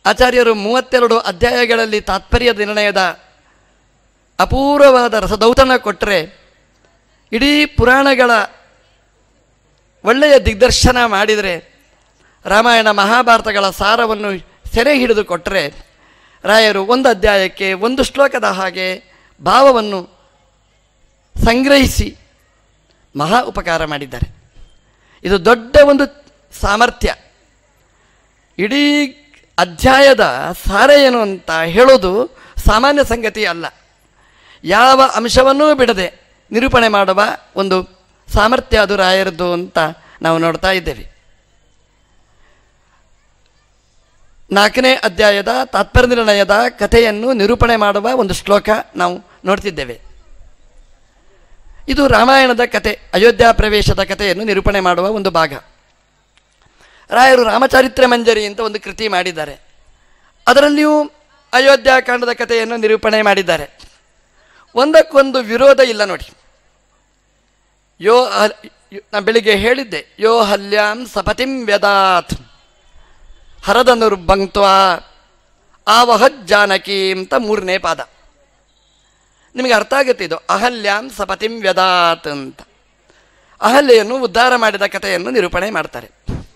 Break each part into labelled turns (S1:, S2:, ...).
S1: ಆಚಾರ್ಯರು ಮೂವತ್ತೆರಡು ಅಧ್ಯಾಯಗಳಲ್ಲಿ ತಾತ್ಪರ್ಯ ನಿರ್ಣಯದ ಅಪೂರ್ವವಾದ ರಸದೌತಣ ಕೊಟ್ಟರೆ ಇಡೀ ಪುರಾಣಗಳ ಒಳ್ಳೆಯ ದಿಗ್ದರ್ಶನ ಮಾಡಿದರೆ ರಾಮಾಯಣ ಮಹಾಭಾರತಗಳ ಸಾರವನ್ನು ಸೆರೆ ಹಿಡಿದು ಕೊಟ್ಟರೆ ರಾಯರು ಒಂದು ಅಧ್ಯಾಯಕ್ಕೆ ಒಂದು ಶ್ಲೋಕದ ಹಾಗೆ ಭಾವವನ್ನು ಸಂಗ್ರಹಿಸಿ ಮಹಾ ಉಪಕಾರ ಮಾಡಿದ್ದಾರೆ ಇದು ದೊಡ್ಡ ಒಂದು ಸಾಮರ್ಥ್ಯ ಇಡೀ ಅಧ್ಯಾಯದ ಸಾರ ಏನು ಅಂತ ಹೇಳೋದು ಸಾಮಾನ್ಯ ಸಂಗತಿ ಅಲ್ಲ ಯಾವ ಅಂಶವನ್ನೂ ಬಿಡದೆ ನಿರೂಪಣೆ ಮಾಡುವ ಒಂದು ಸಾಮರ್ಥ್ಯ ಅದು ರಾಯರದ್ದು ಅಂತ ನಾವು ನೋಡ್ತಾ ಇದ್ದೇವೆ ನಾಲ್ಕನೇ ಅಧ್ಯಾಯದ ತಾತ್ಪರ್ಯ ನಿರ್ಣಯದ ಕಥೆಯನ್ನು ನಿರೂಪಣೆ ಮಾಡುವ ಒಂದು ಶ್ಲೋಕ ನಾವು ನೋಡ್ತಿದ್ದೇವೆ ಇದು ರಾಮಾಯಣದ ಕತೆ ಅಯೋಧ್ಯ ಪ್ರವೇಶದ ಕಥೆಯನ್ನು ನಿರೂಪಣೆ ಮಾಡುವ ಒಂದು ಭಾಗ ರಾಯರು ರಾಮಚರಿತ್ರೆ ಮಂಜರಿ ಅಂತ ಒಂದು ಕೃತಿ ಮಾಡಿದ್ದಾರೆ ಅದರಲ್ಲಿಯೂ ಅಯೋಧ್ಯಾಕಾಂಡದ ಕಥೆಯನ್ನು ನಿರೂಪಣೆ ಮಾಡಿದ್ದಾರೆ ಒಂದಕ್ಕೊಂದು ವಿರೋಧ ಇಲ್ಲ ನೋಡಿ ಯೋ ಹಲ್- ನಾ ಬೆಳಿಗ್ಗೆ ಹೇಳಿದ್ದೆ ಯೋ ಹಲ್ಯಾಂ ಸಪತಿಂ ವ್ಯದಾತ್ ಹರದನುರ್ಬಂಕ್ತ್ವ ಆವಹದ್ ಜಾನಕಿ ಅಂತ ಮೂರನೇ ಪಾದ ನಿಮಗೆ ಅರ್ಥ ಆಗುತ್ತೆ ಇದು ಅಹಲ್ಯಾಂ ಸಪತಿಂ ವ್ಯದಾತ್ ಅಂತ ಅಹಲ್ಯೆಯನ್ನು ಉದ್ಧಾರ ಮಾಡಿದ ಕಥೆಯನ್ನು ನಿರೂಪಣೆ ಮಾಡ್ತಾರೆ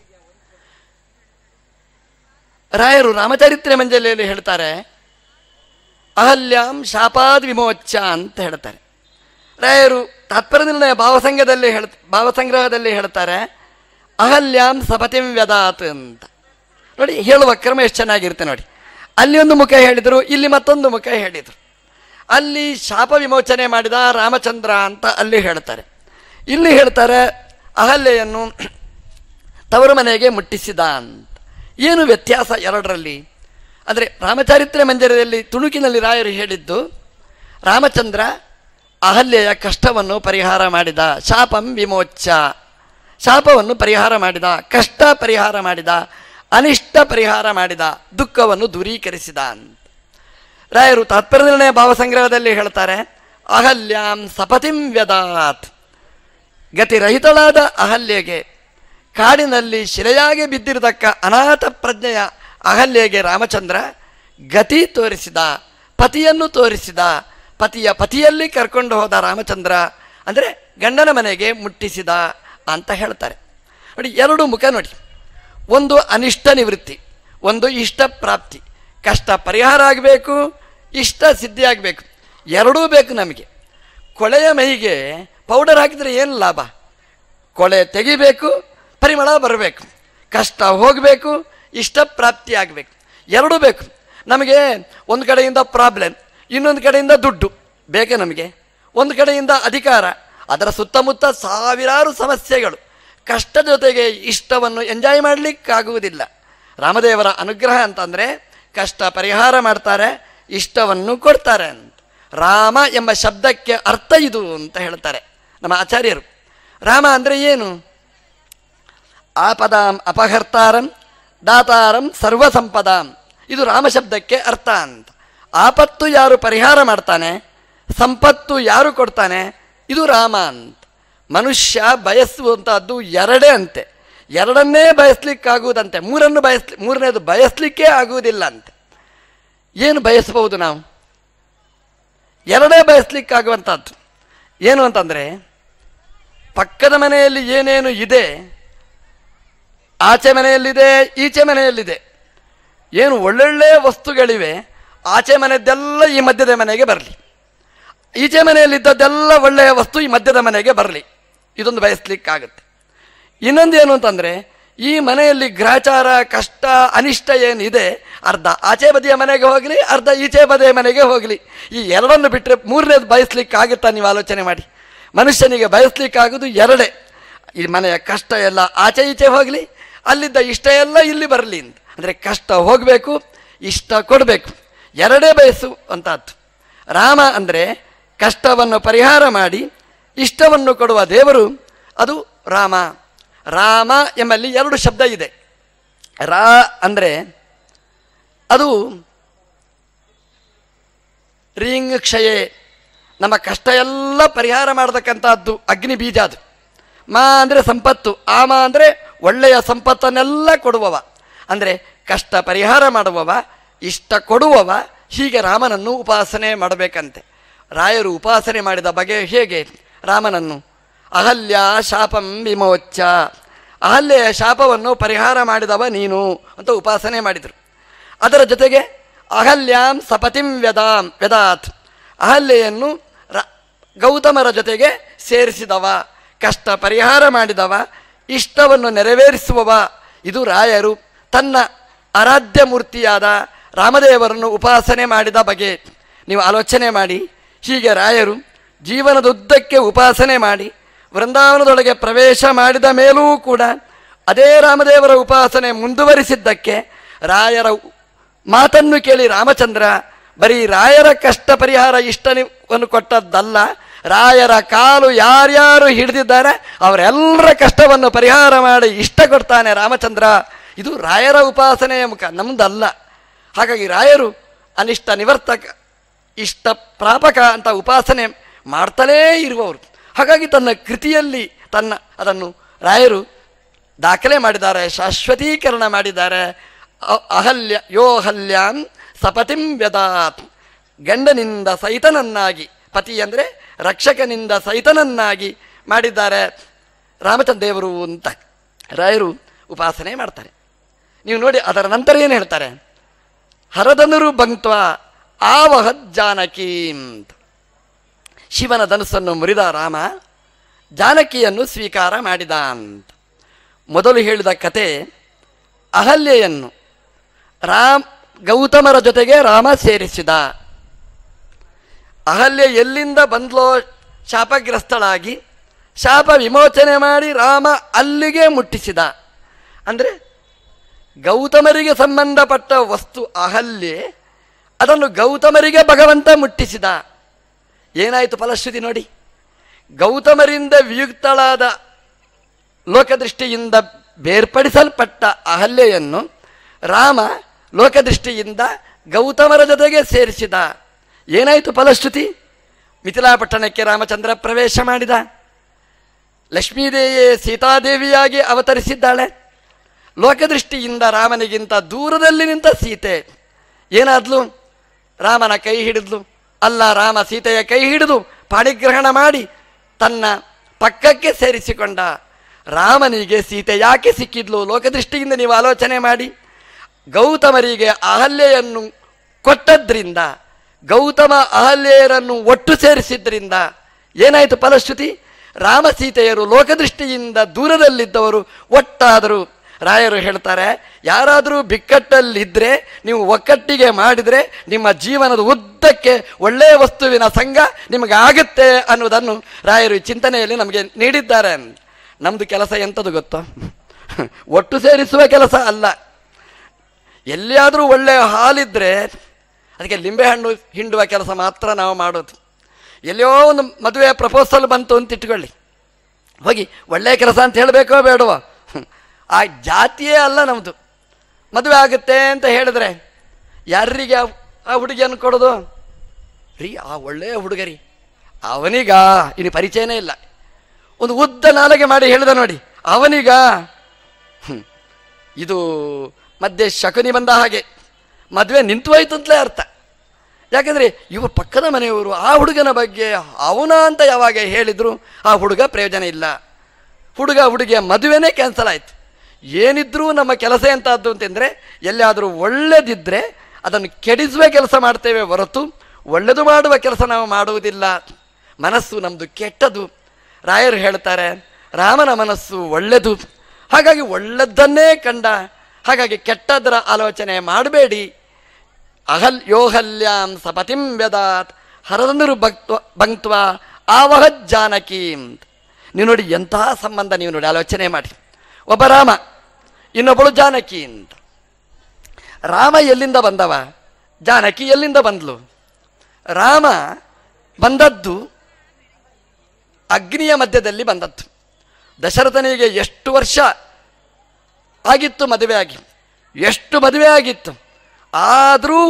S1: ರಾಯರು ರಾಮಚರಿತ್ರೆ ಮಂಜಲೆಯಲ್ಲಿ ಹೇಳ್ತಾರೆ ಅಹಲ್ಯಾಂ ಶಾಪಾದ್ ವಿಮೋಚ ಅಂತ ಹೇಳ್ತಾರೆ ರಾಯರು ತಾತ್ಪರ್ಯ ನಿರ್ಣಯ ಭಾವಸಂಘದಲ್ಲಿ ಹೇಳ್ ಭಾವಸಂಗ್ರಹದಲ್ಲಿ ಹೇಳ್ತಾರೆ ಅಹಲ್ಯಾಂ ಸಪತಿಂ ವ್ಯದಾತ್ ಅಂತ ನೋಡಿ ಹೇಳುವ ಕ್ರಮ ಎಷ್ಟು ಚೆನ್ನಾಗಿರುತ್ತೆ ನೋಡಿ ಅಲ್ಲಿ ಒಂದು ಮುಖ ಹೇಳಿದರು ಇಲ್ಲಿ ಮತ್ತೊಂದು ಮುಖ ಹೇಳಿದರು ಅಲ್ಲಿ ಶಾಪ ವಿಮೋಚನೆ ಮಾಡಿದ ರಾಮಚಂದ್ರ ಅಂತ ಅಲ್ಲಿ ಹೇಳ್ತಾರೆ ಇಲ್ಲಿ ಹೇಳ್ತಾರೆ ಅಹಲ್ಯೆಯನ್ನು ತವರು ಮನೆಗೆ ಮುಟ್ಟಿಸಿದ ಅಂತ ಏನು ವ್ಯತ್ಯಾಸ ಎರಡರಲ್ಲಿ ಅಂದರೆ ರಾಮಚಾರಿತ್ರ್ಯ ಮಂದಿರದಲ್ಲಿ ತುಣುಕಿನಲ್ಲಿ ರಾಯರು ಹೇಳಿದ್ದು ರಾಮಚಂದ್ರ ಅಹಲ್ಯೆಯ ಕಷ್ಟವನ್ನು ಪರಿಹಾರ ಮಾಡಿದ ಶಾಪಂ ವಿಮೋಚ ಶಾಪವನ್ನು ಪರಿಹಾರ ಮಾಡಿದ ಕಷ್ಟ ಪರಿಹಾರ ಮಾಡಿದ ಅನಿಷ್ಟ ಪರಿಹಾರ ಮಾಡಿದ ದುಃಖವನ್ನು ದೂರೀಕರಿಸಿದ ಅಂತ ರಾಯರು ತಾತ್ಪರ್ಯ ನಿರ್ಣಯ ಭಾವಸಂಗ್ರಹದಲ್ಲಿ ಹೇಳ್ತಾರೆ ಅಹಲ್ಯಾಂ ಸಪತಿಂ ವ್ಯದಾತ್ ಗತಿರಹಿತಳಾದ ಅಹಲ್ಯೆಗೆ ಕಾಡಿನಲ್ಲಿ ಶಿಲೆಯಾಗಿ ಬಿದ್ದಿರತಕ್ಕ ಅನಾಥ ಪ್ರಜ್ಞೆಯ ಅಹಲ್ಯೆಗೆ ರಾಮಚಂದ್ರ ಗತಿ ತೋರಿಸಿದ ಪತಿಯನ್ನು ತೋರಿಸಿದ ಪತಿಯ ಪತಿಯಲ್ಲಿ ಕರ್ಕೊಂಡು ಹೋದ ರಾಮಚಂದ್ರ ಅಂದರೆ ಗಂಡನ ಮನೆಗೆ ಮುಟ್ಟಿಸಿದ ಅಂತ ಹೇಳ್ತಾರೆ ನೋಡಿ ಎರಡು ಮುಖ ನೋಡಿ ಒಂದು ಅನಿಷ್ಟ ನಿವೃತ್ತಿ ಒಂದು ಇಷ್ಟ ಪ್ರಾಪ್ತಿ ಕಷ್ಟ ಪರಿಹಾರ ಆಗಬೇಕು ಇಷ್ಟ ಸಿದ್ಧಿ ಆಗಬೇಕು ಎರಡೂ ಬೇಕು ನಮಗೆ ಕೊಳೆಯ ಮೈಗೆ ಪೌಡರ್ ಹಾಕಿದರೆ ಏನು ಲಾಭ ಕೊಳೆ ತೆಗಿಬೇಕು ಪರಿಮಳ ಬರಬೇಕು ಕಷ್ಟ ಹೋಗಬೇಕು ಇಷ್ಟ ಪ್ರಾಪ್ತಿ ಆಗಬೇಕು ಎರಡೂ ಬೇಕು ನಮಗೆ ಒಂದು ಕಡೆಯಿಂದ ಪ್ರಾಬ್ಲಮ್ ಇನ್ನೊಂದು ಕಡೆಯಿಂದ ದುಡ್ಡು ಬೇಕೇ ನಮಗೆ ಒಂದು ಕಡೆಯಿಂದ ಅಧಿಕಾರ ಅದರ ಸುತ್ತಮುತ್ತ ಸಾವಿರಾರು ಸಮಸ್ಯೆಗಳು ಕಷ್ಟ ಜೊತೆಗೆ ಇಷ್ಟವನ್ನು ಎಂಜಾಯ್ ಮಾಡಲಿಕ್ಕಾಗುವುದಿಲ್ಲ ರಾಮದೇವರ ಅನುಗ್ರಹ ಅಂತಂದರೆ ಕಷ್ಟ ಪರಿಹಾರ ಮಾಡ್ತಾರೆ ಇಷ್ಟವನ್ನು ಕೊಡ್ತಾರೆ ಅಂತ ರಾಮ ಎಂಬ ಶಬ್ದಕ್ಕೆ ಅರ್ಥ ಇದು ಅಂತ ಹೇಳ್ತಾರೆ ನಮ್ಮ ಆಚಾರ್ಯರು ರಾಮ ಅಂದರೆ ಏನು ಆಪದಾಂ ಅಪಹರ್ತಾರಂ ದಾತಾರಂ ಸರ್ವಸಂಪದಾಂ ಇದು ರಾಮ ಶಬ್ದಕ್ಕೆ ಅರ್ಥ ಅಂತ ಆಪತ್ತು ಯಾರು ಪರಿಹಾರ ಮಾಡ್ತಾನೆ ಸಂಪತ್ತು ಯಾರು ಕೊಡ್ತಾನೆ ಇದು ರಾಮ ಅಂತ ಮನುಷ್ಯ ಬಯಸುವಂಥದ್ದು ಎರಡೇ ಅಂತೆ ಎರಡನ್ನೇ ಬಯಸ್ಲಿಕ್ಕಾಗುವುದಂತೆ ಮೂರನ್ನು ಬಯಸ್ ಮೂರನೇದು ಬಯಸ್ಲಿಕ್ಕೇ ಆಗುವುದಿಲ್ಲ ಅಂತೆ ಏನು ಬಯಸಬಹುದು ನಾವು ಎರಡೇ ಬಯಸ್ಲಿಕ್ಕಾಗುವಂಥದ್ದು ಏನು ಅಂತಂದರೆ ಪಕ್ಕದ ಮನೆಯಲ್ಲಿ ಏನೇನು ಇದೆ ಆಚೆ ಮನೆಯಲ್ಲಿದೆ ಈಚೆ ಮನೆಯಲ್ಲಿದೆ ಏನು ಒಳ್ಳೊಳ್ಳೆ ವಸ್ತುಗಳಿವೆ ಆಚೆ ಮನೆಯದ್ದೆಲ್ಲ ಈ ಮಧ್ಯದ ಮನೆಗೆ ಬರಲಿ ಈಚೆ ಮನೆಯಲ್ಲಿದ್ದದ್ದೆಲ್ಲ ಒಳ್ಳೆಯ ವಸ್ತು ಈ ಮಧ್ಯದ ಮನೆಗೆ ಬರಲಿ ಇದೊಂದು ಬಯಸ್ಲಿಕ್ಕಾಗುತ್ತೆ ಇನ್ನೊಂದು ಏನು ಅಂತಂದರೆ ಈ ಮನೆಯಲ್ಲಿ ಗ್ರಹಚಾರ ಕಷ್ಟ ಅನಿಷ್ಟ ಏನಿದೆ ಅರ್ಧ ಆಚೆ ಬದಿಯ ಮನೆಗೆ ಹೋಗಲಿ ಅರ್ಧ ಈಚೆ ಬದಿಯ ಮನೆಗೆ ಹೋಗಲಿ ಈ ಎರಡನ್ನು ಬಿಟ್ಟರೆ ಮೂರನೇದು ಬಯಸ್ಲಿಕ್ಕಾಗುತ್ತಾ ನೀವು ಆಲೋಚನೆ ಮಾಡಿ ಮನುಷ್ಯನಿಗೆ ಬಯಸ್ಲಿಕ್ಕಾಗೋದು ಎರಡೇ ಈ ಮನೆಯ ಕಷ್ಟ ಎಲ್ಲ ಆಚೆ ಈಚೆ ಹೋಗಲಿ ಅಲ್ಲಿದ್ದ ಇಷ್ಟ ಎಲ್ಲ ಇಲ್ಲಿ ಬರಲಿ ಅಂತ ಅಂದರೆ ಕಷ್ಟ ಹೋಗಬೇಕು ಇಷ್ಟ ಕೊಡಬೇಕು ಎರಡೇ ಬಯಸುವಂಥದ್ದು ರಾಮ ಅಂದರೆ ಕಷ್ಟವನ್ನು ಪರಿಹಾರ ಮಾಡಿ ಇಷ್ಟವನ್ನು ಕೊಡುವ ದೇವರು ಅದು ರಾಮ ರಾಮ ಎಂಬಲ್ಲಿ ಎರಡು ಶಬ್ದ ಇದೆ ರಾ ಅಂದರೆ ಅದು ರೀಂಗ್ ಕ್ಷಯೆ ನಮ್ಮ ಕಷ್ಟ ಎಲ್ಲ ಪರಿಹಾರ ಮಾಡತಕ್ಕಂಥದ್ದು ಅಗ್ನಿ ಬೀಜ ಅದು ಮಾ ಅಂದರೆ ಸಂಪತ್ತು ಆಮ ಅಂದರೆ ಒಳ್ಳೆಯ ಸಂಪತ್ತನ್ನೆಲ್ಲ ಕೊಡುವವ ಅಂದರೆ ಕಷ್ಟ ಪರಿಹಾರ ಮಾಡುವವ ಇಷ್ಟ ಕೊಡುವವ ಹೀಗೆ ರಾಮನನ್ನು ಉಪಾಸನೆ ಮಾಡಬೇಕಂತೆ ರಾಯರು ಉಪಾಸನೆ ಮಾಡಿದ ಬಗೆ ಹೇಗೆ ರಾಮನನ್ನು ಅಹಲ್ಯ ಶಾಪಂ ವಿಮೋಚ ಅಹಲ್ಯೆಯ ಶಾಪವನ್ನು ಪರಿಹಾರ ಮಾಡಿದವ ನೀನು ಅಂತ ಉಪಾಸನೆ ಮಾಡಿದರು ಅದರ ಜೊತೆಗೆ ಅಹಲ್ಯಾಂ ಸಪತಿಂ ವ್ಯದಾಂ ವ್ಯದಾತ್ ಅಹಲ್ಯೆಯನ್ನು ರ ಗೌತಮರ ಜೊತೆಗೆ ಸೇರಿಸಿದವ ಕಷ್ಟ ಪರಿಹಾರ ಮಾಡಿದವ ಇಷ್ಟವನ್ನು ನೆರವೇರಿಸುವವ ಇದು ರಾಯರು ತನ್ನ ಆರಾಧ್ಯ ಮೂರ್ತಿಯಾದ ರಾಮದೇವರನ್ನು ಉಪಾಸನೆ ಮಾಡಿದ ಬಗೆ ನೀವು ಆಲೋಚನೆ ಮಾಡಿ ಹೀಗೆ ರಾಯರು ಜೀವನದುದ್ದಕ್ಕೆ ಉಪಾಸನೆ ಮಾಡಿ ವೃಂದಾವನದೊಳಗೆ ಪ್ರವೇಶ ಮಾಡಿದ ಮೇಲೂ ಕೂಡ ಅದೇ ರಾಮದೇವರ ಉಪಾಸನೆ ಮುಂದುವರಿಸಿದ್ದಕ್ಕೆ ರಾಯರ ಮಾತನ್ನು ಕೇಳಿ ರಾಮಚಂದ್ರ ಬರೀ ರಾಯರ ಕಷ್ಟ ಪರಿಹಾರ ಇಷ್ಟವನ್ನು ಕೊಟ್ಟದ್ದಲ್ಲ ರಾಯರ ಕಾಲು ಯಾರ್ಯಾರು ಹಿಡಿದಿದ್ದಾರೆ ಅವರೆಲ್ಲರ ಕಷ್ಟವನ್ನು ಪರಿಹಾರ ಮಾಡಿ ಇಷ್ಟ ಕೊಡ್ತಾನೆ ರಾಮಚಂದ್ರ ಇದು ರಾಯರ ಉಪಾಸನೆಯ ಮುಖ ನಮ್ದಲ್ಲ ಹಾಗಾಗಿ ರಾಯರು ಅನಿಷ್ಟ ನಿವರ್ತಕ ಇಷ್ಟ ಪ್ರಾಪಕ ಅಂತ ಉಪಾಸನೆ ಮಾಡ್ತಲೇ ಇರುವವರು ಹಾಗಾಗಿ ತನ್ನ ಕೃತಿಯಲ್ಲಿ ತನ್ನ ಅದನ್ನು ರಾಯರು ದಾಖಲೆ ಮಾಡಿದ್ದಾರೆ ಶಾಶ್ವತೀಕರಣ ಮಾಡಿದ್ದಾರೆ ಅ- ಅಹಲ್ಯ ಯೋ ಅಹಲ್ಯಾನ್ ಸಪತಿಂ ವ್ಯದಾತ್ ಗಂಡನಿಂದ ಸಹಿತನನ್ನಾಗಿ ಪತಿ ಅಂದರೆ ರಕ್ಷಕನಿಂದ ಸಹಿತನನ್ನಾಗಿ ಮಾಡಿದ್ದಾರೆ ರಾಮಚಂದ್ರ ದೇವರು ಅಂತ ರಾಯರು ಉಪಾಸನೆ ಮಾಡ್ತಾರೆ ನೀವು ನೋಡಿ ಅದರ ನಂತರ ಏನು ಹೇಳ್ತಾರೆ ಹರದನರು ಬಂಕ್ತ್ವ ಆವಹದ್ ಜಾನಕಿ ಅಂತ ಶಿವನ ಧನುಸ್ಸನ್ನು ಮುರಿದ ರಾಮ ಜಾನಕಿಯನ್ನು ಸ್ವೀಕಾರ ಮಾಡಿದ ಅಂತ ಮೊದಲು ಹೇಳಿದ ಕತೆ ಅಹಲ್ಯೆಯನ್ನು ರಾಮ್ ಗೌತಮರ ಜೊತೆಗೆ ರಾಮ ಸೇರಿಸಿದ ಅಹಲ್ಯ ಎಲ್ಲಿಂದ ಬಂದ್ಲೋ ಶಾಪಗ್ರಸ್ತಳಾಗಿ ಶಾಪ ವಿಮೋಚನೆ ಮಾಡಿ ರಾಮ ಅಲ್ಲಿಗೆ ಮುಟ್ಟಿಸಿದ ಅಂದರೆ ಗೌತಮರಿಗೆ ಸಂಬಂಧಪಟ್ಟ ವಸ್ತು ಅಹಲ್ಯೆ ಅದನ್ನು ಗೌತಮರಿಗೆ ಭಗವಂತ ಮುಟ್ಟಿಸಿದ ಏನಾಯಿತು ಫಲಶ್ರುತಿ ನೋಡಿ ಗೌತಮರಿಂದ ವಿಯುಕ್ತಳಾದ ಲೋಕದೃಷ್ಟಿಯಿಂದ ಬೇರ್ಪಡಿಸಲ್ಪಟ್ಟ ಅಹಲ್ಯೆಯನ್ನು ರಾಮ ಲೋಕದೃಷ್ಟಿಯಿಂದ ಗೌತಮರ ಜೊತೆಗೆ ಸೇರಿಸಿದ ಏನಾಯಿತು ಫಲಶ್ರುತಿ ಮಿಥಿಲಾಪಟ್ಟಣಕ್ಕೆ ರಾಮಚಂದ್ರ ಪ್ರವೇಶ ಮಾಡಿದ ಲಕ್ಷ್ಮೀದೇವಿಯೇ ಸೀತಾದೇವಿಯಾಗಿ ಅವತರಿಸಿದ್ದಾಳೆ ಲೋಕದೃಷ್ಟಿಯಿಂದ ರಾಮನಿಗಿಂತ ದೂರದಲ್ಲಿ ನಿಂತ ಸೀತೆ ಏನಾದ್ಲು ರಾಮನ ಕೈ ಹಿಡಿದ್ಲು ಅಲ್ಲ ರಾಮ ಸೀತೆಯ ಕೈ ಹಿಡಿದು ಪಾಣಿಗ್ರಹಣ ಮಾಡಿ ತನ್ನ ಪಕ್ಕಕ್ಕೆ ಸೇರಿಸಿಕೊಂಡ ರಾಮನಿಗೆ ಸೀತೆ ಯಾಕೆ ಸಿಕ್ಕಿದ್ಲು ಲೋಕದೃಷ್ಟಿಯಿಂದ ನೀವು ಆಲೋಚನೆ ಮಾಡಿ ಗೌತಮರಿಗೆ ಅಹಲ್ಯೆಯನ್ನು ಕೊಟ್ಟದ್ರಿಂದ ಗೌತಮ ಅಹಲ್ಯೆಯರನ್ನು ಒಟ್ಟು ಸೇರಿಸಿದ್ರಿಂದ ಏನಾಯಿತು ಫಲಶ್ರುತಿ ರಾಮ ಸೀತೆಯರು ಲೋಕದೃಷ್ಟಿಯಿಂದ ದೂರದಲ್ಲಿದ್ದವರು ಒಟ್ಟಾದರು ರಾಯರು ಹೇಳ್ತಾರೆ ಯಾರಾದರೂ ಬಿಕ್ಕಟ್ಟಲ್ಲಿದ್ದರೆ ನೀವು ಒಕ್ಕಟ್ಟಿಗೆ ಮಾಡಿದರೆ ನಿಮ್ಮ ಜೀವನದ ಉದ್ದಕ್ಕೆ ಒಳ್ಳೆಯ ವಸ್ತುವಿನ ಸಂಘ ನಿಮಗೆ ಆಗುತ್ತೆ ಅನ್ನೋದನ್ನು ರಾಯರು ಈ ಚಿಂತನೆಯಲ್ಲಿ ನಮಗೆ ನೀಡಿದ್ದಾರೆ ನಮ್ಮದು ಕೆಲಸ ಎಂಥದ್ದು ಗೊತ್ತೋ ಒಟ್ಟು ಸೇರಿಸುವ ಕೆಲಸ ಅಲ್ಲ ಎಲ್ಲಿಯಾದರೂ ಒಳ್ಳೆಯ ಹಾಲಿದ್ರೆ ಅದಕ್ಕೆ ಲಿಂಬೆಹಣ್ಣು ಹಿಂಡುವ ಕೆಲಸ ಮಾತ್ರ ನಾವು ಮಾಡೋದು ಎಲ್ಲಿಯೋ ಒಂದು ಮದುವೆ ಪ್ರಪೋಸಲ್ ಬಂತು ಅಂತ ಇಟ್ಕೊಳ್ಳಿ ಹೋಗಿ ಒಳ್ಳೆಯ ಕೆಲಸ ಅಂತ ಹೇಳಬೇಕೋ ಬೇಡವೋ ಹ್ಮ್. ಆ ಜಾತಿಯೇ ಅಲ್ಲ ನಮ್ಮದು ಮದುವೆ ಆಗುತ್ತೆ ಅಂತ ಹೇಳಿದ್ರೆ ಯಾರಿಗೆ ಆ- ಆ ಹುಡುಗಿಯನ್ನು ಕೊಡೋದು ರೀ ಆ ಒಳ್ಳೆಯ ಹುಡುಗ ರೀ ಅವನಿಗ ಇನ್ನು ಪರಿಚಯನೇ ಇಲ್ಲ ಒಂದು ಉದ್ದ ನಾಲಗೆ ಮಾಡಿ ಹೇಳಿದ ನೋಡಿ ಅವನಿಗ ಹ್ಮ್. ಇದು ಮಧ್ಯೆ ಶಕುನಿ ಬಂದ ಹಾಗೆ ಮದುವೆ ನಿಂತು ಹೋಯ್ತು ಅಂತಲೇ ಅರ್ಥ ಯಾಕಂದರೆ ಇವರು ಪಕ್ಕದ ಮನೆಯವರು ಆ ಹುಡುಗನ ಬಗ್ಗೆ ಅವನ ಅಂತ ಯಾವಾಗ ಹೇಳಿದ್ರು ಆ ಹುಡುಗ ಪ್ರಯೋಜನ ಇಲ್ಲ ಹುಡುಗ ಹುಡುಗಿಯ ಮದುವೆನೇ ಕ್ಯಾನ್ಸಲ್ ಆಯಿತು ಏನಿದ್ರೂ ನಮ್ಮ ಕೆಲಸ ಎಂಥದ್ದು ಅಂತಂದರೆ ಎಲ್ಲಿಯಾದರೂ ಒಳ್ಳೆದಿದ್ದರೆ ಅದನ್ನು ಕೆಡಿಸುವ ಕೆಲಸ ಮಾಡ್ತೇವೆ ಹೊರತು ಒಳ್ಳೆದು ಮಾಡುವ ಕೆಲಸ ನಾವು ಮಾಡುವುದಿಲ್ಲ ಮನಸ್ಸು ನಮ್ಮದು ಕೆಟ್ಟದು ರಾಯರು ಹೇಳ್ತಾರೆ ರಾಮನ ಮನಸ್ಸು ಒಳ್ಳೆದು ಹಾಗಾಗಿ ಒಳ್ಳೆದ್ದನ್ನೇ ಕಂಡ ಹಾಗಾಗಿ ಕೆಟ್ಟದರ ಆಲೋಚನೆ ಮಾಡಬೇಡಿ ಅಹಲ್ ಯೋಹಲ್ಯಾಂ ಸಪತಿಂ ವ್ಯದಾತ್ ಹರದಂದರು ಭಕ್ತ್ವ ಬಂಕ್ತ್ವ ಆವಹದ್ ಜಾನಕಿ ಅಂತ ನೀವು ನೋಡಿ ಎಂತಹ ಸಂಬಂಧ ನೀವು ನೋಡಿ ಆಲೋಚನೆ ಮಾಡಿ ಒಬ್ಬ ರಾಮ ಇನ್ನೊಬ್ಬಳು ಜಾನಕಿ ಅಂತ ರಾಮ ಎಲ್ಲಿಂದ ಬಂದವ ಜಾನಕಿ ಎಲ್ಲಿಂದ ಬಂದ್ಲು ರಾಮ ಬಂದದ್ದು ಅಗ್ನಿಯ ಮಧ್ಯದಲ್ಲಿ ಬಂದದ್ದು ದಶರಥನಿಗೆ ಎಷ್ಟು ವರ್ಷ ಆಗಿತ್ತು ಮದುವೆ ಆಗಿ ಎಷ್ಟು ಮದುವೆ ಆಗಿತ್ತು ಆದರೂ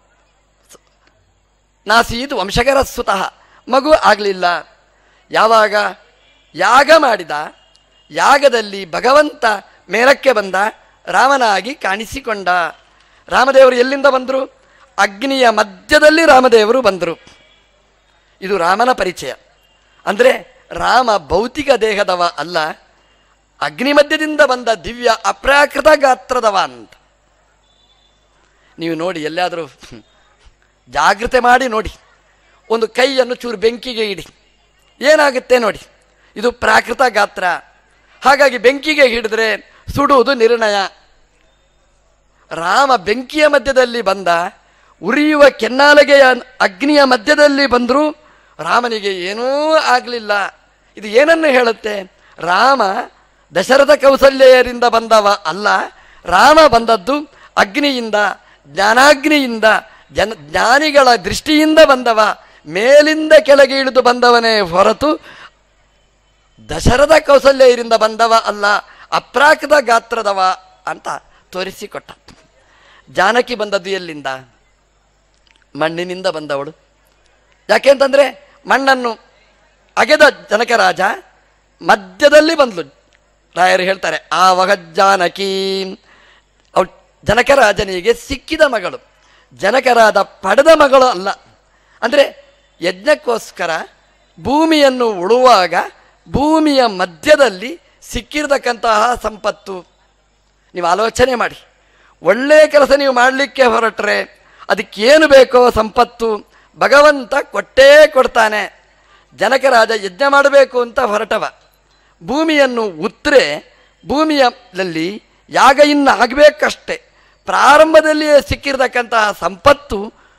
S1: ನಾಸೀದು ವಂಶಗರ ಸುತಃ ಮಗು ಆಗಲಿಲ್ಲ ಯಾವಾಗ ಯಾಗ ಮಾಡಿದ ಯಾಗದಲ್ಲಿ ಭಗವಂತ ಮೇಲಕ್ಕೆ ಬಂದ ರಾಮನಾಗಿ ಕಾಣಿಸಿಕೊಂಡ ರಾಮದೇವರು ಎಲ್ಲಿಂದ ಬಂದರು ಅಗ್ನಿಯ ಮಧ್ಯದಲ್ಲಿ ರಾಮದೇವರು ಬಂದರು ಇದು ರಾಮನ ಪರಿಚಯ ಅಂದರೆ ರಾಮ ಭೌತಿಕ ದೇಹದವ ಅಲ್ಲ ಅಗ್ನಿ ಮಧ್ಯದಿಂದ ಬಂದ ದಿವ್ಯ ಅಪ್ರಾಕೃತ ಗಾತ್ರದವ ಅಂತ ನೀವು ನೋಡಿ ಎಲ್ಲಾದರೂ ಜಾಗ್ರತೆ ಮಾಡಿ ನೋಡಿ ಒಂದು ಕೈಯನ್ನು ಚೂರು ಬೆಂಕಿಗೆ ಇಡಿ ಏನಾಗುತ್ತೆ ನೋಡಿ ಇದು ಪ್ರಾಕೃತ ಗಾತ್ರ ಹಾಗಾಗಿ ಬೆಂಕಿಗೆ ಹಿಡಿದ್ರೆ ಸುಡುವುದು ನಿರ್ಣಯ ರಾಮ ಬೆಂಕಿಯ ಮಧ್ಯದಲ್ಲಿ ಬಂದ ಉರಿಯುವ ಕೆನ್ನಾಲಗೆಯ ಅಗ್ನಿಯ ಮಧ್ಯದಲ್ಲಿ ಬಂದರೂ ರಾಮನಿಗೆ ಏನೂ ಆಗಲಿಲ್ಲ ಇದು ಏನನ್ನು ಹೇಳುತ್ತೆ ರಾಮ ದಶರಥ ಕೌಸಲ್ಯರಿಂದ ಬಂದವ ಅಲ್ಲ ರಾಮ ಬಂದದ್ದು ಅಗ್ನಿಯಿಂದ ಜ್ಞಾನಾಗ್ನಿಯಿಂದ ಜನ ಜ್ಞಾನಿಗಳ ದೃಷ್ಟಿಯಿಂದ ಬಂದವ ಮೇಲಿಂದ ಕೆಳಗೆ ಇಳಿದು ಬಂದವನೇ ಹೊರತು ದಶರಥ ಕೌಸಲ್ಯರಿಂದ ಬಂದವ ಅಲ್ಲ ಅಪ್ರಾಕೃತ ಗಾತ್ರದವ ಅಂತ ತೋರಿಸಿಕೊಟ್ಟ ಜಾನಕಿ ಬಂದದ್ದು ಎಲ್ಲಿಂದ ಮಣ್ಣಿನಿಂದ ಬಂದವಳು ಯಾಕೆಂತಂದರೆ ಮಣ್ಣನ್ನು ಅಗೆದ ಜನಕರಾಜ ಮಧ್ಯದಲ್ಲಿ ಬಂದ್ಲು ರಾಯರು ಹೇಳ್ತಾರೆ ಆವಾಗ ಜಾನಕಿ ಅವಳು ಜನಕರಾಜನಿಗೆ ಸಿಕ್ಕಿದ ಮಗಳು ಜನಕರಾದ ಪಡೆದ ಮಗಳು ಅಲ್ಲ ಅಂದರೆ ಯಜ್ಞಕ್ಕೋಸ್ಕರ ಭೂಮಿಯನ್ನು ಉಳುವಾಗ ಭೂಮಿಯ ಮಧ್ಯದಲ್ಲಿ ಸಿಕ್ಕಿರತಕ್ಕಂತಹ ಸಂಪತ್ತು ನೀವು ಆಲೋಚನೆ ಮಾಡಿ ಒಳ್ಳೆಯ ಕೆಲಸ ನೀವು ಮಾಡಲಿಕ್ಕೆ ಹೊರಟ್ರೆ ಅದಕ್ಕೇನು ಬೇಕೋ ಸಂಪತ್ತು ಭಗವಂತ ಕೊಟ್ಟೇ ಕೊಡ್ತಾನೆ ಜನಕರಾಜ ಯಜ್ಞ ಮಾಡಬೇಕು ಅಂತ ಹೊರಟವ ಭೂಮಿಯನ್ನು ಉತ್ತರೆ ಭೂಮಿಯಲ್ಲಿ ಯಾಗ ಇನ್ನು ಆಗಬೇಕಷ್ಟೆ ಪ್ರಾರಂಭದಲ್ಲಿಯೇ ಸಿಕ್ಕಿರತಕ್ಕಂತಹ ಸಂಪತ್ತು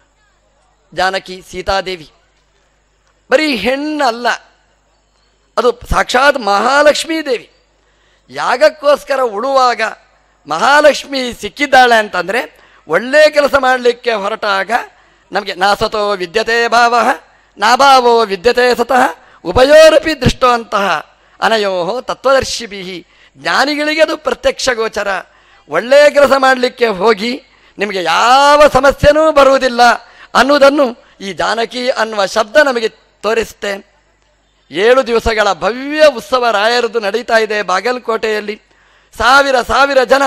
S1: ಜಾನಕಿ ಸೀತಾದೇವಿ ಬರೀ ಹೆಣ್ಣಲ್ಲ ಅದು ಸಾಕ್ಷಾತ್ ಮಹಾಲಕ್ಷ್ಮೀ ದೇವಿ ಯಾಗಕ್ಕೋಸ್ಕರ ಉಳುವಾಗ ಮಹಾಲಕ್ಷ್ಮಿ ಸಿಕ್ಕಿದ್ದಾಳೆ ಅಂತಂದರೆ ಒಳ್ಳೆಯ ಕೆಲಸ ಮಾಡಲಿಕ್ಕೆ ಹೊರಟಾಗ ನಮಗೆ ನಾಸತೋ ವಿದ್ಯತೆ ಭಾವ ನಾಭಾವೋ ವಿದ್ಯತೆ ಸತಃ ಉಭಯೋರಪಿ ದೃಷ್ಟವಂತಹ ಅನಯೋ ತತ್ವದರ್ಶಿಭಿ ಜ್ಞಾನಿಗಳಿಗೆ ಅದು ಪ್ರತ್ಯಕ್ಷ ಗೋಚರ ಒಳ್ಳೆಯ ಕೆಲಸ ಮಾಡಲಿಕ್ಕೆ ಹೋಗಿ ನಿಮಗೆ ಯಾವ ಸಮಸ್ಯೆನೂ ಬರುವುದಿಲ್ಲ ಅನ್ನುವುದನ್ನು ಈ ಜಾನಕಿ ಅನ್ನುವ ಶಬ್ದ ನಮಗೆ ತೋರಿಸುತ್ತೆ ಏಳು ದಿವಸಗಳ ಭವ್ಯ ಉತ್ಸವ ರಾಯರದು ನಡೀತಾ ಇದೆ ಬಾಗಲಕೋಟೆಯಲ್ಲಿ ಸಾವಿರ ಸಾವಿರ ಜನ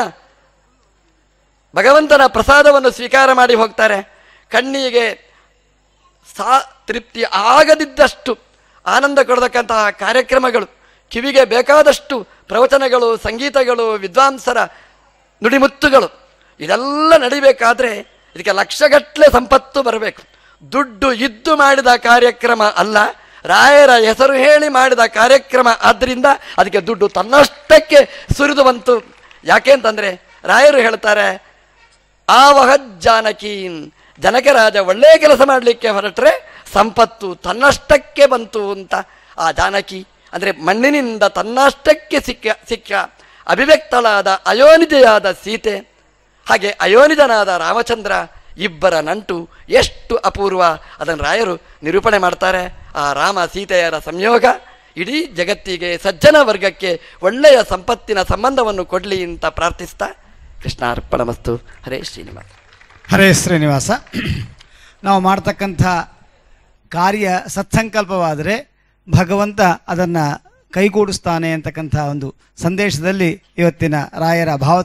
S1: ಭಗವಂತನ ಪ್ರಸಾದವನ್ನು ಸ್ವೀಕಾರ ಮಾಡಿ ಹೋಗ್ತಾರೆ ಕಣ್ಣಿಗೆ ಸಾ ತೃಪ್ತಿ ಆಗದಿದ್ದಷ್ಟು ಆನಂದ ಕೊಡತಕ್ಕಂತಹ ಕಾರ್ಯಕ್ರಮಗಳು ಕಿವಿಗೆ ಬೇಕಾದಷ್ಟು ಪ್ರವಚನಗಳು ಸಂಗೀತಗಳು ವಿದ್ವಾಂಸರ ನುಡಿಮುತ್ತುಗಳು ಇದೆಲ್ಲ ನಡಿಬೇಕಾದ್ರೆ ಇದಕ್ಕೆ ಲಕ್ಷಗಟ್ಟಲೆ ಸಂಪತ್ತು ಬರಬೇಕು ದುಡ್ಡು ಇದ್ದು ಮಾಡಿದ ಕಾರ್ಯಕ್ರಮ ಅಲ್ಲ ರಾಯರ ಹೆಸರು ಹೇಳಿ ಮಾಡಿದ ಕಾರ್ಯಕ್ರಮ ಆದ್ದರಿಂದ ಅದಕ್ಕೆ ದುಡ್ಡು ತನ್ನಷ್ಟಕ್ಕೆ ಸುರಿದು ಬಂತು ಯಾಕೆ ಅಂತಂದರೆ ರಾಯರು ಹೇಳ್ತಾರೆ ಆವಹ ಜಾನಕಿ ಜನಕರಾಜ ಒಳ್ಳೆಯ ಕೆಲಸ ಮಾಡಲಿಕ್ಕೆ ಹೊರಟ್ರೆ ಸಂಪತ್ತು ತನ್ನಷ್ಟಕ್ಕೆ ಬಂತು ಅಂತ ಆ ಜಾನಕಿ ಅಂದರೆ ಮಣ್ಣಿನಿಂದ ತನ್ನಷ್ಟಕ್ಕೆ ಸಿಕ್ಕ ಸಿಕ್ಕ ಅಭಿವ್ಯಕ್ತಳಾದ ಅಯೋನಿಜೆಯಾದ ಸೀತೆ ಹಾಗೆ ಅಯೋನಿಜನಾದ ರಾಮಚಂದ್ರ ಇಬ್ಬರ ನಂಟು ಎಷ್ಟು ಅಪೂರ್ವ ಅದನ್ನು ರಾಯರು ನಿರೂಪಣೆ ಮಾಡ್ತಾರೆ ಆ ರಾಮ ಸೀತೆಯರ ಸಂಯೋಗ ಇಡೀ ಜಗತ್ತಿಗೆ ಸಜ್ಜನ ವರ್ಗಕ್ಕೆ ಒಳ್ಳೆಯ ಸಂಪತ್ತಿನ ಸಂಬಂಧವನ್ನು ಕೊಡಲಿ ಅಂತ ಪ್ರಾರ್ಥಿಸ್ತಾ ಕೃಷ್ಣಾರ್ಪಣಮಸ್ತು ಹರೇ ಶ್ರೀನಿವಾಸ
S2: ಹರೇ ಶ್ರೀನಿವಾಸ ನಾವು ಮಾಡ್ತಕ್ಕಂಥ ಕಾರ್ಯ ಸತ್ಸಂಕಲ್ಪವಾದರೆ ಭಗವಂತ ಅದನ್ನು ಕೈಗೂಡಿಸ್ತಾನೆ ಅಂತಕ್ಕಂಥ ಒಂದು ಸಂದೇಶದಲ್ಲಿ ಇವತ್ತಿನ ರಾಯರ ಭಾವ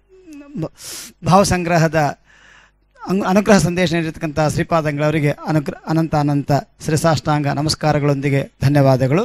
S2: ಭಾವಸಂಗ್ರಹದ ಅನು- ಅನುಗ್ರಹ ಸಂದೇಶ ನೀಡಿರ್ತಕ್ಕಂಥ ಶ್ರೀಪಾದಂಗಳವರಿಗೆ ಅನುಗ್ರ ಅನಂತ ಅನಂತ ಶ್ರೀಸಾಷ್ಟಾಂಗ ನಮಸ್ಕಾರಗಳೊಂದಿಗೆ ಧನ್ಯವಾದಗಳು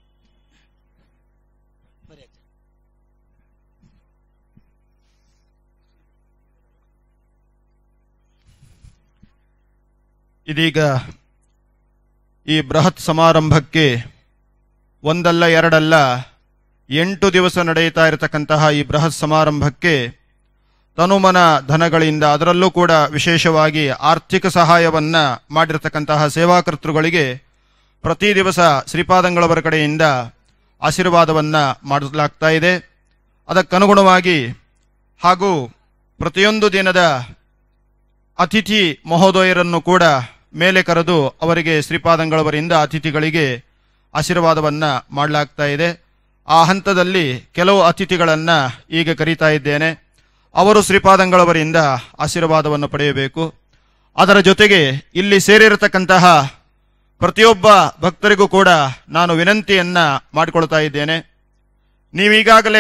S3: ಇದೀಗ ಈ ಬೃಹತ್ ಸಮಾರಂಭಕ್ಕೆ ಒಂದಲ್ಲ ಎರಡಲ್ಲ ಎಂಟು ದಿವಸ ನಡೆಯುತ್ತಾ ಇರತಕ್ಕಂತಹ ಈ ಬೃಹತ್ ಸಮಾರಂಭಕ್ಕೆ ತನುಮನ ಧನಗಳಿಂದ ಅದರಲ್ಲೂ ಕೂಡ ವಿಶೇಷವಾಗಿ ಆರ್ಥಿಕ ಸಹಾಯವನ್ನ ಮಾಡಿರತಕ್ಕಂತಹ ಸೇವಾಕರ್ತೃಗಳಿಗೆ ಪ್ರತಿ ದಿವಸ ಶ್ರೀಪಾದಂಗಳವರ ಕಡೆಯಿಂದ ಆಶೀರ್ವಾದವನ್ನ ಮಾಡಲಾಗ್ತಾ ಇದೆ ಅದಕ್ಕನುಗುಣವಾಗಿ ಹಾಗೂ ಪ್ರತಿಯೊಂದು ದಿನದ ಅತಿಥಿ ಮಹೋದಯರನ್ನು ಕೂಡ ಮೇಲೆ ಕರೆದು ಅವರಿಗೆ ಶ್ರೀಪಾದಂಗಳವರಿಂದ ಅತಿಥಿಗಳಿಗೆ ಆಶೀರ್ವಾದವನ್ನ ಮಾಡಲಾಗ್ತಾ ಇದೆ ಆ ಹಂತದಲ್ಲಿ ಕೆಲವು ಅತಿಥಿಗಳನ್ನ ಈಗ ಕರೀತಾ ಇದ್ದೇನೆ ಅವರು ಶ್ರೀಪಾದಂಗಳವರಿಂದ ಆಶೀರ್ವಾದವನ್ನು ಪಡೆಯಬೇಕು ಅದರ ಜೊತೆಗೆ ಇಲ್ಲಿ ಸೇರಿರತಕ್ಕಂತಹ ಪ್ರತಿಯೊಬ್ಬ ಭಕ್ತರಿಗೂ ಕೂಡ ನಾನು ವಿನಂತಿಯನ್ನ ಮಾಡಿಕೊಳ್ತಾ ಇದ್ದೇನೆ ನೀವೀಗಾಗಲೇ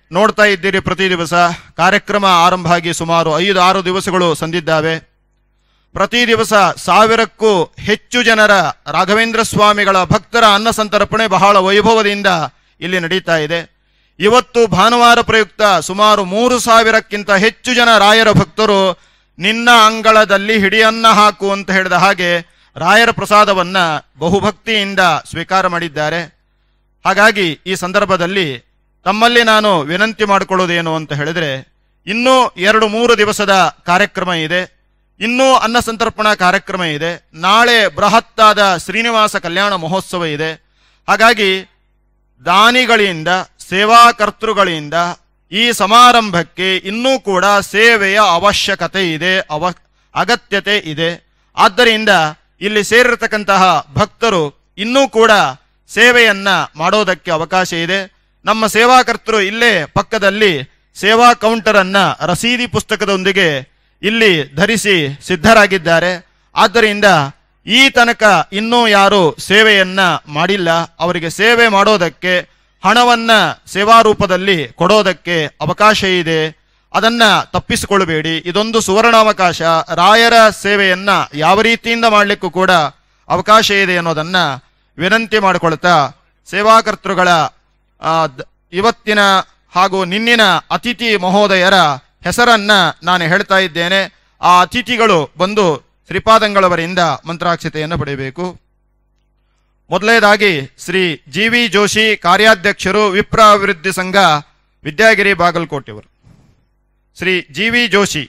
S3: ನೋಡ್ತಾ ಇದ್ದೀರಿ ಪ್ರತಿ ದಿವಸ ಕಾರ್ಯಕ್ರಮ ಆರಂಭ ಆಗಿ ಸುಮಾರು ಐದು ಆರು ದಿವಸಗಳು ಸಂದಿದ್ದಾವೆ ಪ್ರತಿ ದಿವಸ ಸಾವಿರಕ್ಕೂ ಹೆಚ್ಚು ಜನರ ರಾಘವೇಂದ್ರ ಸ್ವಾಮಿಗಳ ಭಕ್ತರ ಅನ್ನ ಸಂತರ್ಪಣೆ ಬಹಳ ವೈಭವದಿಂದ ಇಲ್ಲಿ ನಡೀತಾ ಇದೆ ಇವತ್ತು ಭಾನುವಾರ ಪ್ರಯುಕ್ತ ಸುಮಾರು ಮೂರು ಸಾವಿರಕ್ಕಿಂತ ಹೆಚ್ಚು ಜನ ರಾಯರ ಭಕ್ತರು ನಿನ್ನ ಅಂಗಳದಲ್ಲಿ ಹಿಡಿಯನ್ನ ಹಾಕು ಅಂತ ಹೇಳಿದ ಹಾಗೆ ರಾಯರ ಪ್ರಸಾದವನ್ನ ಬಹುಭಕ್ತಿಯಿಂದ ಸ್ವೀಕಾರ ಮಾಡಿದ್ದಾರೆ ಹಾಗಾಗಿ ಈ ಸಂದರ್ಭದಲ್ಲಿ ತಮ್ಮಲ್ಲಿ ನಾನು ವಿನಂತಿ ಮಾಡಿಕೊಳ್ಳೋದೇನು ಅಂತ ಹೇಳಿದ್ರೆ ಇನ್ನೂ ಎರಡು ಮೂರು ದಿವಸದ ಕಾರ್ಯಕ್ರಮ ಇದೆ ಇನ್ನೂ ಅನ್ನ ಸಂತರ್ಪಣಾ ಕಾರ್ಯಕ್ರಮ ಇದೆ ನಾಳೆ ಬೃಹತ್ತಾದ ಶ್ರೀನಿವಾಸ ಕಲ್ಯಾಣ ಮಹೋತ್ಸವ ಇದೆ ಹಾಗಾಗಿ ದಾನಿಗಳಿಂದ ಸೇವಾಕರ್ತೃಗಳಿಂದ ಈ ಸಮಾರಂಭಕ್ಕೆ ಇನ್ನೂ ಕೂಡ ಸೇವೆಯ ಅವಶ್ಯಕತೆ ಇದೆ ಅವ ಅಗತ್ಯತೆ ಇದೆ ಆದ್ದರಿಂದ ಇಲ್ಲಿ ಸೇರಿರತಕ್ಕಂತಹ ಭಕ್ತರು ಇನ್ನೂ ಕೂಡ ಸೇವೆಯನ್ನ ಮಾಡೋದಕ್ಕೆ ಅವಕಾಶ ಇದೆ ನಮ್ಮ ಸೇವಾಕರ್ತರು ಇಲ್ಲೇ ಪಕ್ಕದಲ್ಲಿ ಸೇವಾ ಕೌಂಟರ್ ಅನ್ನ ರಸೀದಿ ಪುಸ್ತಕದೊಂದಿಗೆ ಇಲ್ಲಿ ಧರಿಸಿ ಸಿದ್ಧರಾಗಿದ್ದಾರೆ ಆದ್ದರಿಂದ ಈ ತನಕ ಇನ್ನೂ ಯಾರು ಸೇವೆಯನ್ನ ಮಾಡಿಲ್ಲ ಅವರಿಗೆ ಸೇವೆ ಮಾಡೋದಕ್ಕೆ ಹಣವನ್ನ ಸೇವಾ ರೂಪದಲ್ಲಿ ಕೊಡೋದಕ್ಕೆ ಅವಕಾಶ ಇದೆ ಅದನ್ನ ತಪ್ಪಿಸಿಕೊಳ್ಳಬೇಡಿ ಇದೊಂದು ಸುವರ್ಣಾವಕಾಶ ರಾಯರ ಸೇವೆಯನ್ನ ಯಾವ ರೀತಿಯಿಂದ ಮಾಡಲಿಕ್ಕೂ ಕೂಡ ಅವಕಾಶ ಇದೆ ಅನ್ನೋದನ್ನ ವಿನಂತಿ ಮಾಡಿಕೊಳ್ತಾ ಸೇವಾಕರ್ತೃಗಳ ಆ, ದ- ಇವತ್ತಿನ ಹಾಗೂ ನಿನ್ನಿನ ಅತಿಥಿ ಮಹೋದಯರ ಹೆಸರನ್ನ ನಾನು ಹೇಳ್ತಾ ಇದ್ದೇನೆ ಆ ಅತಿಥಿಗಳು ಬಂದು ಶ್ರೀಪಾದಂಗಳವರಿಂದ ಮಂತ್ರಾಕ್ಷತೆಯನ್ನು ಪಡೆಯಬೇಕು ಮೊದಲನೇದಾಗಿ ಶ್ರೀ ಜಿ ವಿ ಜೋಶಿ ಕಾರ್ಯಾಧ್ಯಕ್ಷರು ವಿಪ್ರ ಅಭಿವೃದ್ಧಿ ಸಂಘ ವಿದ್ಯಾಗಿರಿ ಬಾಗಲಕೋಟೆಯವರು ಶ್ರೀ ಜಿ ವಿ ಜೋಶಿ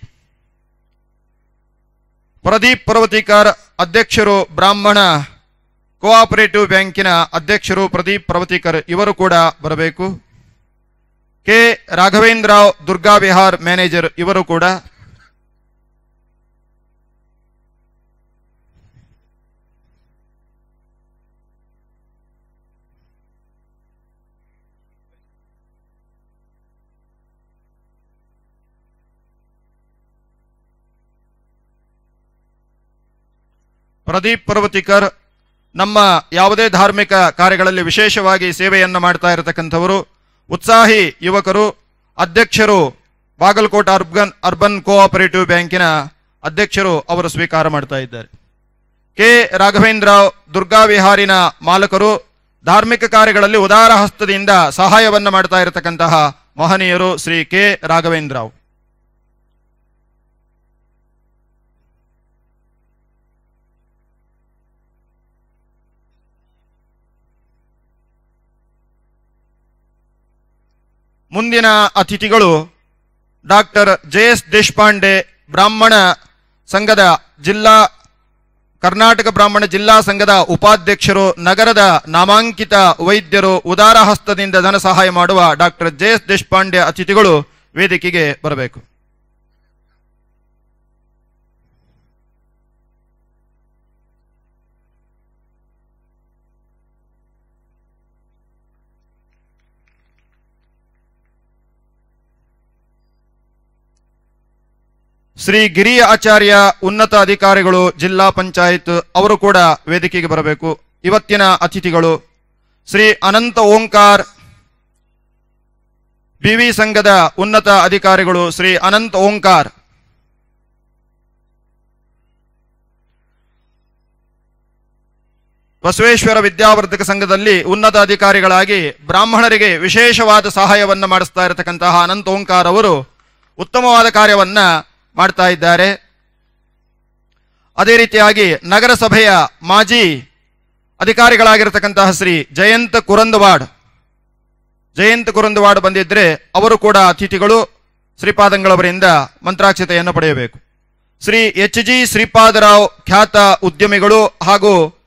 S3: ಪ್ರದೀಪ್ ಪರ್ವತಿಕರ್ ಅಧ್ಯಕ್ಷರು ಬ್ರಾಹ್ಮಣ ಕೋಆಪರೇಟಿವ್ ಬ್ಯಾಂಕಿನ ಅಧ್ಯಕ್ಷರು ಪ್ರದೀಪ್ ಪರ್ವತಿಕರ್ ಇವರು ಕೂಡ ಬರಬೇಕು ಕೆ ರಾಘವೇಂದ್ರರಾವ್ ದುರ್ಗಾ ವಿಹಾರ್ ಮ್ಯಾನೇಜರ್ ಇವರು ಕೂಡ ಪ್ರದೀಪ್ ಪರ್ವತಿಕರ್ ನಮ್ಮ ಯಾವುದೇ ಧಾರ್ಮಿಕ ಕಾರ್ಯಗಳಲ್ಲಿ ವಿಶೇಷವಾಗಿ ಸೇವೆಯನ್ನ ಮಾಡ್ತಾ ಇರತಕ್ಕಂಥವರು ಉತ್ಸಾಹಿ ಯುವಕರು ಅಧ್ಯಕ್ಷರು ಬಾಗಲಕೋಟ್ ಅರ್ಬನ್ ಅರ್ಬನ್ ಕೋಆಪರೇಟಿವ್ ಬ್ಯಾಂಕಿನ ಅಧ್ಯಕ್ಷರು ಅವರು ಸ್ವೀಕಾರ ಮಾಡ್ತಾ ಇದ್ದಾರೆ ಕೆ ರಾಘವೇಂದ್ರ ದುರ್ಗಾ ವಿಹಾರಿನ ಮಾಲಕರು ಧಾರ್ಮಿಕ ಕಾರ್ಯಗಳಲ್ಲಿ ಉದಾರ ಹಸ್ತದಿಂದ ಸಹಾಯವನ್ನ ಮಾಡ್ತಾ ಇರತಕ್ಕಂತಹ ಮಹನೀಯರು ಶ್ರೀ ಕೆ ರಾಘವೇಂದ್ರರಾವ್ ಮುಂದಿನ ಅತಿಥಿಗಳು ಡಾಕ್ಟರ್ ಜೆ ಎಸ್ ದೇಶಪಾಂಡೆ ಬ್ರಾಹ್ಮಣ ಸಂಘದ ಜಿಲ್ಲಾ ಕರ್ನಾಟಕ ಬ್ರಾಹ್ಮಣ ಜಿಲ್ಲಾ ಸಂಘದ ಉಪಾಧ್ಯಕ್ಷರು ನಗರದ ನಾಮಾಂಕಿತ ವೈದ್ಯರು ಉದಾರ ಹಸ್ತದಿಂದ ಧನ ಸಹಾಯ ಮಾಡುವ ಡಾಕ್ಟರ್ ಜೆ ಎಸ್ ದೇಶಪಾಂಡೆ ಅತಿಥಿಗಳು ವೇದಿಕೆಗೆ ಬರಬೇಕು ಶ್ರೀ ಗಿರಿ ಆಚಾರ್ಯ ಉನ್ನತ ಅಧಿಕಾರಿಗಳು ಜಿಲ್ಲಾ ಪಂಚಾಯತ್ ಅವರು ಕೂಡ ವೇದಿಕೆಗೆ ಬರಬೇಕು ಇವತ್ತಿನ ಅತಿಥಿಗಳು ಶ್ರೀ ಅನಂತ ಓಂಕಾರ್ ಬಿವಿ ಸಂಘದ ಉನ್ನತ ಅಧಿಕಾರಿಗಳು ಶ್ರೀ ಅನಂತ ಓಂಕಾರ್ ಬಸವೇಶ್ವರ ವಿದ್ಯಾವರ್ಧಕ ಸಂಘದಲ್ಲಿ ಉನ್ನತ ಅಧಿಕಾರಿಗಳಾಗಿ ಬ್ರಾಹ್ಮಣರಿಗೆ ವಿಶೇಷವಾದ ಸಹಾಯವನ್ನ ಮಾಡಿಸ್ತಾ ಇರತಕ್ಕಂತಹ ಅನಂತ ಓಂಕಾರ್ ಅವರು ಉತ್ತಮವಾದ ಕಾರ್ಯವನ್ನ ಮಾಡ್ತಾ ಇದ್ದಾರೆ ಅದೇ ರೀತಿಯಾಗಿ ನಗರಸಭೆಯ ಮಾಜಿ ಅಧಿಕಾರಿಗಳಾಗಿರತಕ್ಕಂತಹ ಶ್ರೀ ಜಯಂತ್ ಕುರಂದವಾಡ್ ಜಯಂತ್ ಕುರಂದವಾಡ್ ಬಂದಿದ್ರೆ ಅವರು ಕೂಡ ಅತಿಥಿಗಳು ಶ್ರೀಪಾದಂಗಳವರಿಂದ ಮಂತ್ರಾಕ್ಷತೆಯನ್ನು ಪಡೆಯಬೇಕು ಶ್ರೀ ಎಚ್ ಜಿ ಶ್ರೀಪಾದರಾವ್ ಖ್ಯಾತ ಉದ್ಯಮಿಗಳು ಹಾಗೂ